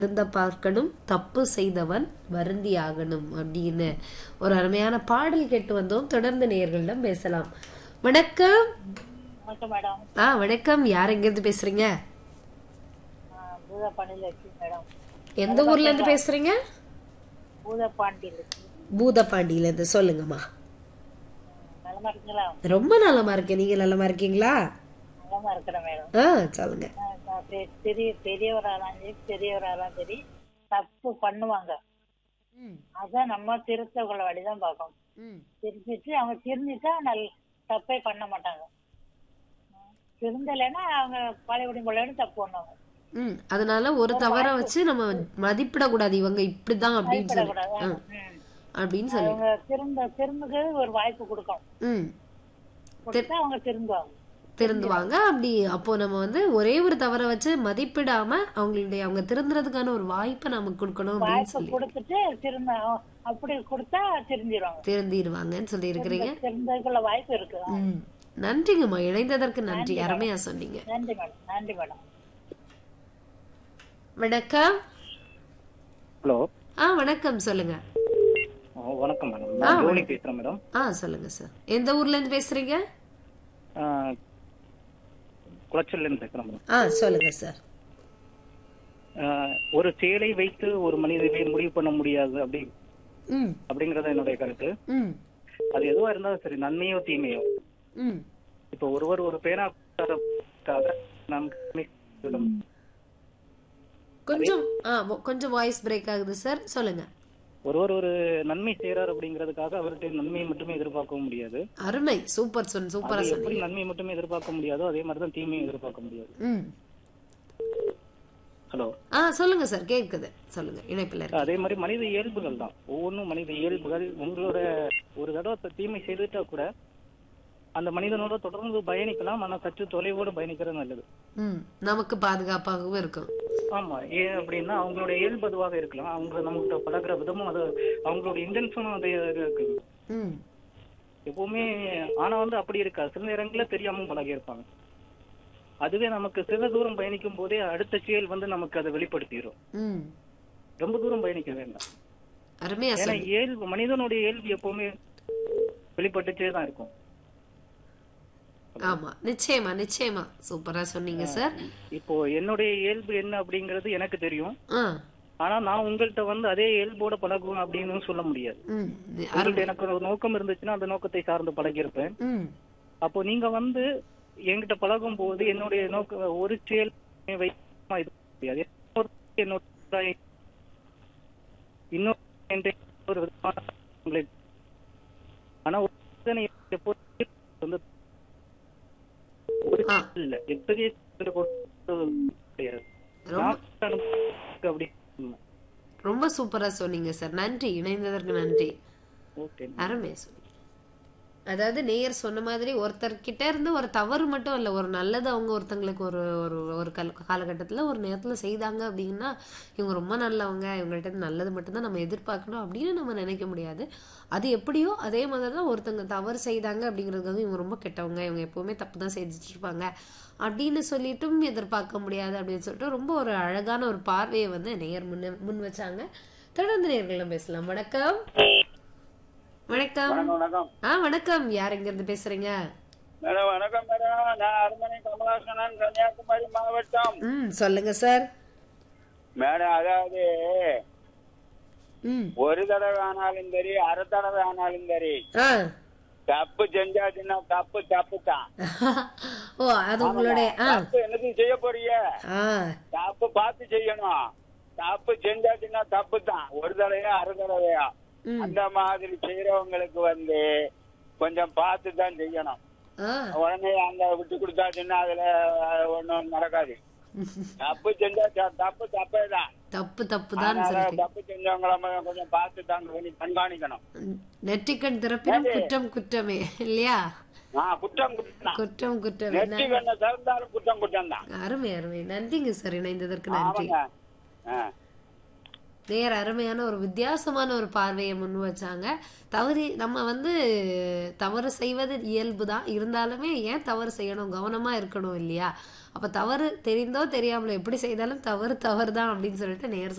திருந்த பார்க்கணும் தப்பு செய்தவன் வருந்தியாகணும் அப்படின்னு ஒரு அருமையான பாடல் கேட்டு வந்தோம் தொடர்ந்து நேயர்களிடம் பேசலாம் வணக்கம் வணக்கம் மேடம் ஆ வணக்கம் யார் எங்கிருந்து பேசுறீங்க பூதப்பாண்டியில் இருக்கு மேடம் எந்த ஊர்ல இருந்து பேசுறீங்க பூதப்பாண்டியில் இருக்கு பூதப்பாண்டியில இருந்து சொல்லுங்கம்மா நலமா இருக்குங்களா ரொம்ப நலமா இருக்கேன் நீங்க நலமா இருக்கீங்களா நலமா இருக்கிறேன் மேடம் ஆ சொல்லுங்க நான் நான் பெ- பெரிய பெரியவராலாம் சரி பெரியவராலாம் சரி தப்பு பண்ணுவாங்க அதான் நம்ம திருத்த கொள்ள வழிதான் பார்க்கணும் திருத்திட்டு அவங்க திருந்திட்டா நல் தப்பே பண்ண மாட்டாங்க திருந்தலைன்னா அவங்க பழையபடி கொள்ளையோட தப்பு பண்ணுவாங்க ம் அதனால ஒரு தவற வச்சு நம்ம மதிப்பிடக்கூடாது இவங்க இப்படிதான் அப்படின்னு சொல்லி கூடாது. ம், ம். அப்படின்னு சொல்லி அவங்க திருந்த திருந்துக்கு ஒரு வாய்ப்பு கொடுக்கணும் ம் கொடுத்தா அவங்க திருந்துவாங்க திருந்துவாங்க அப்படி அப்போ நம்ம வந்து ஒரே ஒரு தவற வச்சு மதிப்பிடாம அவங்களுடைய அவங்க திருந்துறதுக்கான ஒரு வாய்ப்பை நமக்கு கொடுக்கணும் அப்படின்னு வாய்ப்பு சொல்லி கொடுத்துட்டு திருந்த அப்படி கொடுத்தா திருந்திடுவாங்க திருந்திடுவாங்கன்னு சொல்லி இருக்கிறீங்க திருந்ததுக்குள்ள வாய்ப்பு இருக்கு ம் நன்றிங்கம்மா இணைந்ததற்கு நன்றி அருமையா சொன்னீங்க நன்றி மேடம் நன்றி மேடம் வணக்கம் ஹலோ ஆ வணக்கம் சொல்லுங்க வணக்கம் மேடம் நான் ஜோனி பேசுறேன் மேடம் ஆ சொல்லுங்க சார் எந்த ஊர்ல இருந்து பேசுறீங்க குளச்சல்ல இருந்து பேசுறேன் மேடம் ஆ சொல்லுங்க சார் ஆஹ், ஒரு செயலை வைத்து ஒரு மனிதனை முடிவு பண்ண முடியாது அப்படி ம் அப்படிங்கறது என்னுடைய கருத்து ம் அது எதுவா இருந்தாலும் சரி நன்மையோ தீமையோ ம் இப்போ ஒருவர் ஒரு பேனா கொடுத்தாருக்காக நாம் கவனிக்கணும். கொஞ்சம் ஆ மொ- கொஞ்சம் வாய்ஸ் பிரேக் ஆகுது சார் சொல்லுங்க ஒருவர் ஒரு நன்மை செய்யறார் அப்படிங்கறதுக்காக அவர்கிட்ட நன்மையை மட்டுமே எதிர்பார்க்க முடியாது அருமை சூப்பர் சொன் சூப்பரா அது சொன்னீங்க எப்படி நன்மையை மட்டுமே எதிர்பார்க்க முடியாதோ அதே மாதிரி தான் தீமையை எதிர்பார்க்க முடியாது ம் ஹலோ ஆ சொல்லுங்க சார் கேக்குது சொல்லுங்க இணைப்பில் இருக்கு அதே மாதிரி மனித இயல்புகள் தான் ஒவ்வொன்றும் மனித இயல்புகள் உங்களோட ஒரு தடவை தீமை செய்துட்டா கூட அந்த மனிதனோட தொடர்ந்து பயணிக்கலாம் ஆனா சற்று தொலைவோடு பயணிக்கிறது நல்லது ம் நமக்கு பாதுகாப்பாகவும் இருக்கும் ஆமா ஏன் அப்படின்னா அவங்களோட இயல்பு அதுவாக இருக்கலாம் அவங்க நம்மகிட்ட பழகுற விதமும் அது அவங்களோட இன்டென்ஷனும் அது இருக்கு ம் எப்பவுமே ஆனா வந்து அப்படி இருக்காது சில நேரங்கள்ல தெரியாம பழகி இருப்பாங்க அதுவே நமக்கு சில தூரம் பயணிக்கும் போதே அடுத்த செயல் வந்து நமக்கு அதை வெளிப்படுத்திடும் ம் ரொம்ப தூரம் பயணிக்க வேண்டாம் அருமையா ஏன்னா சொன்னீங்க இயல்பு மனிதனுடைய இயல்பு எப்பவுமே வெளிப்பட்டுட்டே தான் இருக்கும் ஆமா நிச்சயமா நிச்சயமா சூப்பரா சொன்னீங்க சார் இப்போ என்னுடைய இயல்பு என்ன அப்படிங்கிறது எனக்கு தெரியும் ஆ ஆனா நான் உங்கள்கிட்ட வந்து அதே இயல்போட பழகுவேன் அப்படின்னு சொல்ல முடியாது ம் நி- உங்கள்ட்ட எனக்கு ஒரு நோக்கம் இருந்துச்சுன்னா அந்த நோக்கத்தை சார்ந்து பழகியிருப்பேன் ம் அப்போ நீங்க வந்து என்கிட்ட பழகும் போது என்னுடைய நோக்க ஒரு செயல் வைமா இது முடியாது இன்னொரு என்னோட இன்னொரு என்கிட்ட ஒரு விதமான உங்களை ஆனா ஒரு மனிதனை எப்போதுமே வந்து ஒரு ஆ. செயல் இல்ல எத்தகைய செயலை பொறுத்து கிடையாது ரொம்ப நான் அனுபவிக்க அப்படி ரொம்ப சூப்பரா சொன்னீங்க சார் நன்றி இணைந்ததற்கு நன்றி ஓகே அருமை சொன்னீங்க அதாவது நேயர் சொன்ன மாதிரி ஒருத்தர்கிட்ட இருந்து ஒரு தவறு மட்டும் இல்ல ஒரு நல்லது அவங்க ஒருத்தங்களுக்கு ஒரு ஒரு ஒரு கல் காலகட்டத்துல ஒரு நேரத்துல செய்தாங்க அப்படின்னா இவங்க ரொம்ப நல்லவங்க இவங்கள்ட்ட இருந்து நல்லது மட்டும்தான் நம்ம எதிர்பார்க்கணும் அப்படின்னு நம்ம நினைக்க முடியாது அது எப்படியோ அதே மாதிரி தான் ஒருத்தங்க தவறு செய்தாங்க அப்படிங்கிறதுக்காக இவங்க ரொம்ப கெட்டவங்க இவங்க எப்பவுமே தப்பு தான் செஞ்சுட்டு இருப்பாங்க அப்படின்னு சொல்லிட்டும் எதிர்பார்க்க முடியாது அப்படின்னு சொல்லிட்டு ரொம்ப ஒரு அழகான ஒரு பார்வையை வந்து நேயர் முன்ன முன் வச்சாங்க தொடர்ந்து நேயர்களும் பேசலாம் வணக்கம் வணக்கம் வணக்கம் ஆ வணக்கம் யார் எங்க இருந்து பேசுறீங்க மேடம் வணக்கம் மேடம் நான் அருமனை கமலாசனன் கன்னியாகுமரி மாவட்டம் ம் சொல்லுங்க சார் மேடம் அதாவது ம் ஒரு தடவை ஆனாலும் சரி அரை தடவை ஆனாலும் சரி ஆ தப்பு செஞ்சாச்சுன்னா தப்பு தப்பு தான் ஓ அது உங்களுடைய ஆ தப்பு என்னது செய்ய போறீங்க ஆ தப்பு பார்த்து செய்யணும் தப்பு செஞ்சாச்சுன்னா தப்பு தான் ஒரு தடவையா அரை தடவையா ம் அந்த மாதிரி செய்யறவங்களுக்கு வந்து கொஞ்சம் பார்த்து தான் செய்யணும் ஆ உடனே அங்க விட்டு கொடுத்தாச்சுன்னா அதுல ஒண்ணும் நடக்காது தப்பு செஞ்சா த- தப்பு தப்பே தான் தப்பு தப்பு தான் அதனால சொல்லிட்டீங்க தப்பு செஞ்சவங்கள ம- கொஞ்சம் பார்த்து தான் கவனி- கண்காணிக்கணும் நெற்றிக்கண் திறப்பினும் குற்றம் குற்றமே இல்லையா ஆ குற்றம் குற்றம் தான் குற்றம் குற்றமே நெற்றி கண்ண திறந்தாலும் குற்றம் குற்றம் தான் அருமை அருமை நன்றிங்க சார் இணைந்ததற்கு நன்றி ஆமாங்க ஆ. நேர் அருமையான ஒரு வித்தியாசமான ஒரு பார்வையை முன் வச்சாங்க தவறி நம்ம வந்து தவறு செய்வது இயல்பு தான் இருந்தாலுமே ஏன் தவறு செய்யணும் கவனமா இருக்கணும் இல்லையா அப்ப தவறு தெரிந்தோ தெரியாமலோ எப்படி செய்தாலும் தவறு தவறு தான் அப்படின்னு சொல்லிட்டு நேர்